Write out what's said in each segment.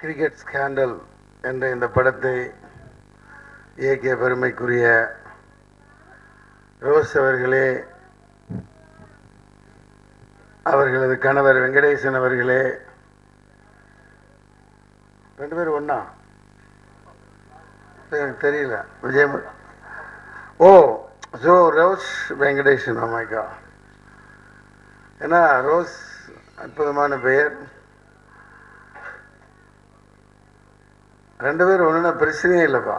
cricket scandal என்ற இந்த படத்தை இயக்கிய பெருமைக்குரிய ரோஸ் அவர்களே அவர்களது கணவர் வெங்கடேசன் அவர்களே ரெண்டு பேரும் ஒண்ணா எனக்கு தெரியல விஜயம் ஓ ஜோ ரோஸ் வெங்கடேசன் அம்மாய்க்கா ஏன்னா ரோஸ் அற்புதமான பெயர் ரெண்டு பேரும் ஒன்றுனா பிரச்சனையே இல்லைப்பா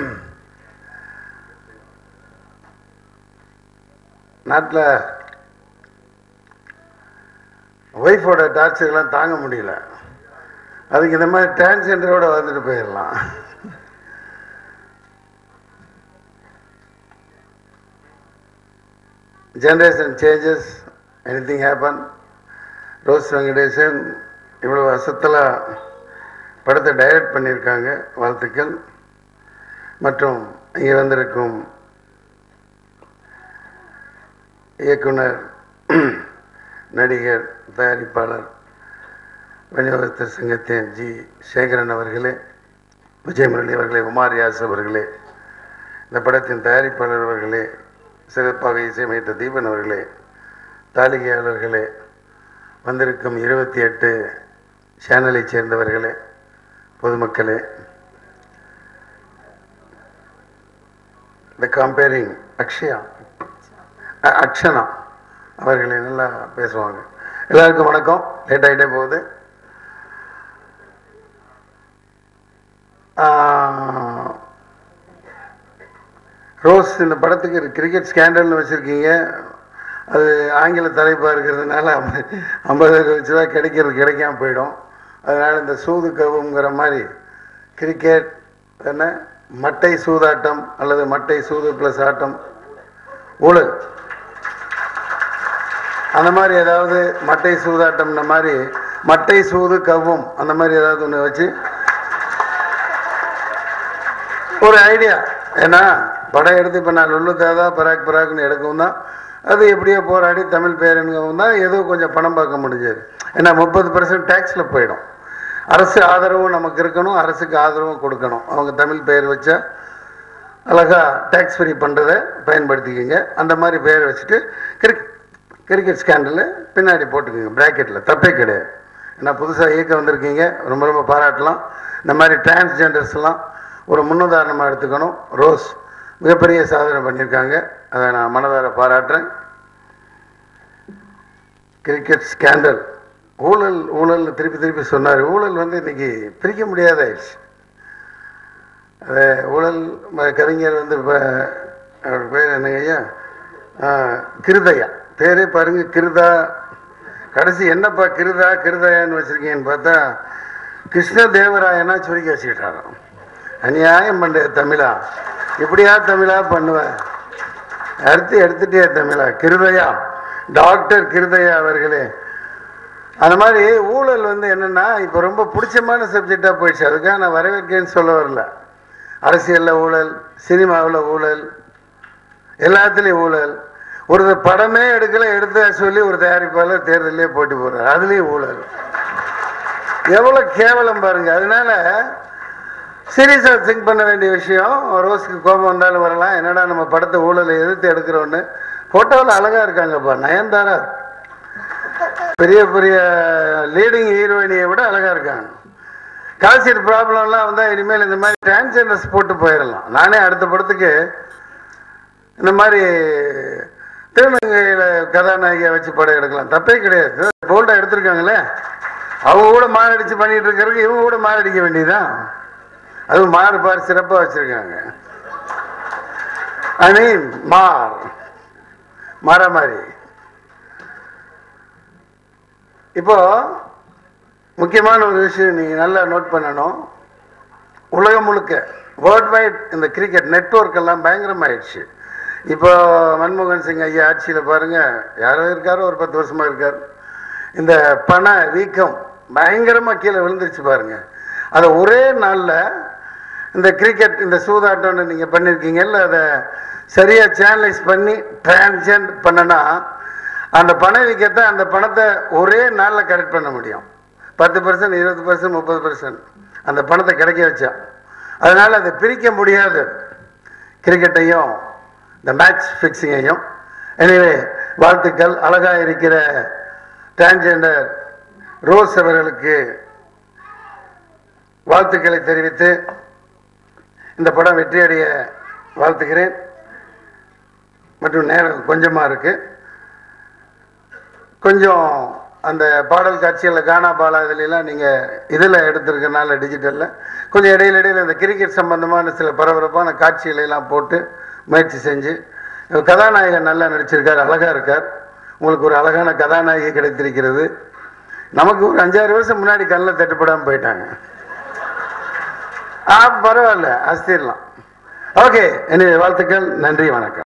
நாட்டில் ஒய்ஃபோட டார்ச்சர்லாம் தாங்க முடியல அதுக்கு இந்த மாதிரி டிரான்ஸ்ஜெண்டரோட வந்துட்டு போயிடலாம் generation changes anything happen Rose Venkatesan இவ்வளோ வருஷத்தில் படத்தை டைரக்ட் பண்ணியிருக்காங்க வாழ்த்துக்கள் மற்றும் இங்கே வந்திருக்கும் இயக்குனர் நடிகர் தயாரிப்பாளர் விநியோகஸ்தர் சங்கத்தின் ஜி சேகரன் அவர்களே விஜயமுரளி அவர்களே உமார் யாஸ் அவர்களே இந்த படத்தின் தயாரிப்பாளர் அவர்களே சிறப்பாக இசையமைத்த தீபன் அவர்களே தாலிகையாளர்களே வந்திருக்கும் இருபத்தி எட்டு சேனலைச் சேர்ந்தவர்களே பொதுமக்களே இந்த கம்பேரிங் அக்ஷயா அ- அக்ஷனா அவர்களே நல்லா பேசுவாங்க எல்லாருக்கும் வணக்கம் லேட் ஆகிட்டே போகுது ஆஹ், ரோஸ் இந்த படத்துக்கு கிரிக்கெட் ஸ்கேண்டல்னு வச்சுருக்கீங்க அது ஆங்கில தலைப்பாக இருக்கிறதுனால ஐம்பது லட்ச ரூபா கிடைக்கிறது கிடைக்காம போயிடும் அதனால் இந்த சூது கவுங்கிற மாதிரி கிரிக்கெட் என்ன மட்டை சூதாட்டம் அல்லது மட்டை சூது ப்ளஸ் ஆட்டம் ஊழல் அந்த மாதிரி ஏதாவது மட்டை சூதாட்டம்ன மாதிரி மட்டை சூது கவ்வும் அந்த மாதிரி ஏதாவது ஒன்று வச்சு ஒரு ஐடியா ஏன்னா படம் எடுத்து இப்போ நான் லுல்லு தாதா பராக் பராக்னு எடுக்கவும் தான் அது எப்படியோ போராடி தமிழ் பேருங்கவும் தான் ஏதோ கொஞ்சம் பணம் பார்க்க முடிஞ்சது ஏன்னா முப்பது பர்சன்ட் டேக்ஸில் போயிடும் அரசு ஆதரவும் நமக்கு இருக்கணும் அரசுக்கு ஆதரவும் கொடுக்கணும் அவங்க தமிழ் பெயர் வச்சா அழகா டேக்ஸ் ஃப்ரீ பண்ணுறதை பயன்படுத்திக்கோங்க அந்த மாதிரி பெயர் வச்சுட்டு கிரிக் கிரிக்கெட் ஸ்கேண்டலு பின்னாடி போட்டுக்கோங்க ப்ராக்கெட்டில் தப்பே கிடையாது ஏன்னா புதுசாக இயக்க வந்திருக்கீங்க ரொம்ப ரொம்ப பாராட்டலாம் இந்த மாதிரி டிரான்ஸ்ஜெண்டர்ஸ்லாம் ஒரு முன்னுதாரணமாக எடுத்துக்கணும் ரோஸ் மிகப்பெரிய சாதனை பண்ணியிருக்காங்க அதை நான் மனதார பாராட்டுறேன் கிரிக்கெட் ஸ்கேண்டல் ஊழல் ஊழல் திருப்பி திருப்பி சொன்னார் ஊழல் வந்து இன்னைக்கு பிரிக்க முடியாத ஆயிடுச்சு அது ஊழல் ம- கவிஞர் வந்து இப்போ அவர் பேர் என்னங்க ஐயா ஆ, கிருதையா பேரே பாருங்க கிருதா கடைசி என்னப்பா கிருதா கிருதயான்னு வச்சிருக்கீங்கன்னு பார்த்தா கிருஷ்ண தேவராயனா சுருக்கி வச்சுக்கிட்டாராம் அநியாயம் பண்ற தமிழா இப்படியா தமிழா பண்ணுவேன் அடுத்து எடுத்துட்டே தமிழா கிருதயா டாக்டர் கிருதயா அவர்களே அந்த மாதிரி ஊழல் வந்து என்னன்னா இப்போ ரொம்ப பிடிச்சமான சப்ஜெக்டாக போயிடுச்சு அதுக்காக நான் வரவேற்கேன்னு சொல்ல வரல அரசியலில் ஊழல் சினிமாவில் ஊழல் எல்லாத்துலேயும் ஊழல் ஒரு படமே எடுக்கல எடுத்த சொல்லி ஒரு தயாரிப்பாளர் தேர்தலே போட்டி போடுறார் அதுலேயும் ஊழல் எவ்வளோ கேவலம் பாருங்க அதனால சீரியஸாக திங்க் பண்ண வேண்டிய விஷயம் ரோஸ்க்கு கோபம் வந்தாலும் வரலாம் என்னடா நம்ம படத்தை ஊழலை எதிர்த்து எடுக்கிறோன்னு ஃபோட்டோவில் அழகாக இருக்காங்கப்பா நயன்தாரா பெரிய பெரிய லீடிங் ஹீரோயினியை விட அழகா இருக்காங்க கால்சியட் ப்ராப்ளம்லாம் வந்தால் இனிமேல் இந்த மாதிரி டிரான்ஸ்ஜெண்டர்ஸ் போட்டு போயிடலாம் நானே அடுத்த படத்துக்கு இந்த மாதிரி திருநங்கையில் கதாநாயகியை வச்சு படம் எடுக்கலாம் தப்பே கிடையாது போல்டாக எடுத்திருக்காங்களே அவங்க கூட மாரடிச்சு பண்ணிட்டு இருக்கிறதுக்கு இவங்க கூட மாரடிக்க வேண்டியதுதான் அதுவும் மாறு பார் சிறப்பாக வச்சிருக்காங்க ஐ மீன் மார் மாற மாதிரி இப்போ முக்கியமான ஒரு விஷயம் நீங்க நல்லா நோட் பண்ணணும் உலகம் முழுக்க வேர்ல்ட் வைட் இந்த கிரிக்கெட் நெட்வொர்க் எல்லாம் பயங்கரமாயிடுச்சு இப்போ மன்மோகன் சிங் ஐயா ஆட்சியில் பாருங்க யாரோ இருக்காரோ ஒரு பத்து வருஷமா இருக்கார் இந்த பண வீக்கம் பயங்கரமா கீழே விழுந்துருச்சு பாருங்க அதை ஒரே நாள்ல இந்த கிரிக்கெட் இந்த சூதாட்டம்னு நீங்க பண்ணிருக்கீங்கல்ல அதை சரியா சேனலைஸ் பண்ணி டிரான்ஸ்ஜெண்ட் பண்ணனா அந்த பணவீக்கத்தை அந்த பணத்தை ஒரே நாளில் கரெக்ட் பண்ண முடியும் பத்து பர்சன்ட் இருபது பர்சன்ட் முப்பது பர்சன்ட் அந்த பணத்தை கிடைக்க வச்சான் அதனால அதை பிரிக்க முடியாது கிரிக்கெட்டையும் இந்த மேட்ச் ஃபிக்ஸிங்கையும் எனவே வாழ்த்துக்கள் அழகா இருக்கிற டிரான்ஜெண்டர் ரோஸ் அவர்களுக்கு வாழ்த்துக்களை தெரிவித்து இந்த படம் வெற்றியடைய வாழ்த்துகிறேன் மற்றும் நேரம் கொஞ்சமா இருக்கு கொஞ்சம் அந்த பாடல் காட்சிகளில் கானா பாலா இதுலாம் நீங்கள் இதில் எடுத்திருக்கனால டிஜிட்டலில் கொஞ்சம் இடையில இடையில இந்த கிரிக்கெட் சம்பந்தமான சில பரபரப்பான காட்சிகளை எல்லாம் போட்டு முயற்சி செஞ்சு கதாநாயகன் நல்லா நடிச்சிருக்கார் அழகாக இருக்கார் உங்களுக்கு ஒரு அழகான கதாநாயகி கிடைத்திருக்கிறது நமக்கு ஒரு அஞ்சாறு வருஷம் முன்னாடி கண்ணில் தட்டுப்படாமல் போயிட்டாங்க ஆ பரவாயில்ல அஸ்திரலாம் ஓகே என்னுடைய வாழ்த்துக்கள் நன்றி வணக்கம்